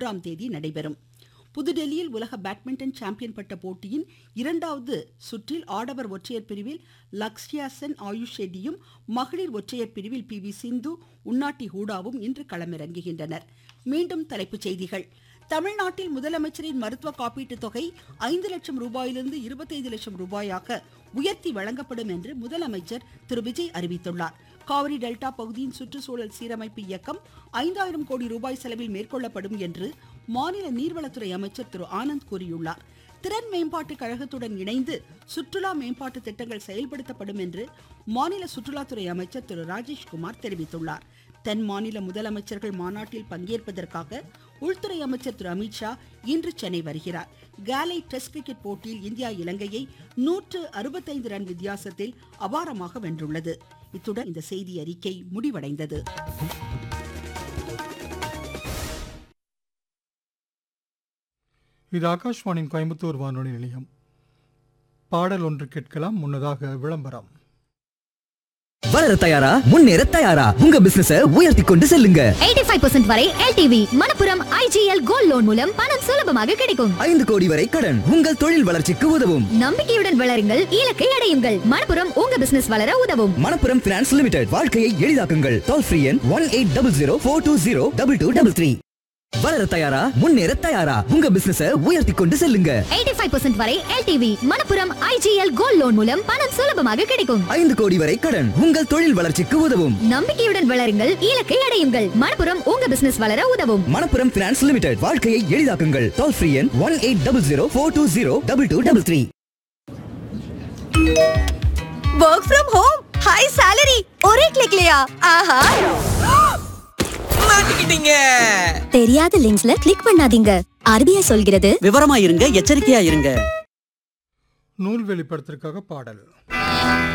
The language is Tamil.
மூன்றாம் தேதி நடைபெறும் புதுடெல்லியில் உலக பேட்மிண்டன் சாம்பியன் பட்ட போட்டியின் இரண்டாவது சுற்றில் ஆடவர் ஒற்றையர் பிரிவில் லக்ஷ்யா சென் ஆயுஷ் ஷெட்டியும் மகளிர் ஒற்றையர் பிரிவில் பி வி சிந்து உன்னாட்டி ஹூடாவும் இன்று களமிறங்குகின்றனர் மீண்டும் தலைப்புச் செய்திகள் தமிழ்நாட்டில் முதலமைச்சரின் மருத்துவ காப்பீட்டுத் தொகை ஐந்து லட்சம் ரூபாயிலிருந்து இருபத்தைந்து லட்சம் ரூபாயாக உயர்த்தி வழங்கப்படும் என்று முதலமைச்சர் திரு விஜய் அறிவித்துள்ளார் காவிரி டெல்டா பகுதியின் சுற்றுச்சூழல் சீரமைப்பு இயக்கம் ஐந்தாயிரம் கோடி ரூபாய் செலவில் மேற்கொள்ளப்படும் என்று மாநில நீர்வளத்துறை அமைச்சர் திரு ஆனந்த் கூறியுள்ளார் திறன் மேம்பாட்டு கழகத்துடன் இணைந்து சுற்றுலா மேம்பாட்டு திட்டங்கள் செயல்படுத்தப்படும் என்று மாநில சுற்றுலாத்துறை அமைச்சர் திரு ராஜேஷ்குமார் தெரிவித்துள்ளார் தென் மாநில முதலமைச்சர்கள் மாநாட்டில் பங்கேற்பதற்காக உள்துறை அமைச்சர் திரு அமித்ஷா இன்று சென்னை வருகிறார் காலை டெஸ்ட் கிரிக்கெட் போட்டியில் இந்தியா இலங்கையை நூற்று அறுபத்தைந்து ரன் வித்தியாசத்தில் அபாரமாக வென்றுள்ளது இத்துடன் இந்த செய்தி அறிக்கை முடிவடைந்தது இது ஆகாஷ்வாணியின் கோயம்புத்தூர் வானொலி நிலையம் பாடல் ஒன்று கேட்கலாம் முன்னதாக விளம்பரம் வளர தயாரா முன்னேற தயாரா உங்க பிசினஸ உயர்த்தி கொண்டு செல்லுங்க 85% வரை LTV Manappuram IGL gold loan மூலம் பணம் சுலபமாக கிடைக்கும் ஐந்து கோடி வரை கடன் உங்கள் தொழில் வளர்ச்சிக்கு உதவும் நம்பிக்கையுடன் வளருங்கள் இலக்கை அடையுங்கள் மணப்புரம் உங்க பிசினஸ் வளர உதவும் மணப்புரம் பினான்ஸ் லிமிடெட் வாழ்க்கையை எளிதாக்குங்கள் டோல் ஃப்ரீ எண் one eight double zero four two zero double two double three வளர தயாரா முன்னேற தயாரா உங்க பிசினஸ உயர்த்தி கொண்டு செல்லுங்க 85% வரை LTV Manappuram IGL gold loan மூலம் பணம் சுலபமாக கிடைக்கும் ஐந்து கோடி வரை கடன் உங்கள் தொழில் வளர்ச்சிக்கு உதவும் நம்பிக்கையுடன் வளருங்கள் இலக்கை அடையுங்கள் மணப்புரம் உங்க பிசினஸ் வளர உதவும் மணப்புரம் பினான்ஸ் லிமிடெட் வாழ்க்கையை எளிதாக்குங்கள் டோல் ஃப்ரீ எண் one eight double zero four two zero double two double three work from home high salary ஒரே கிளிக்லயா ஆஹா மாட்டிக்கிட்டீங்க தெரியாத லிங்க்ஸ்ல கிளிக் பண்ணாதீங்க ஆர்பிஐ சொல்கிறது விவரமா இருங்க எச்சரிக்கையா இருங்க நூல்வெளி படத்திற்காக பாடல்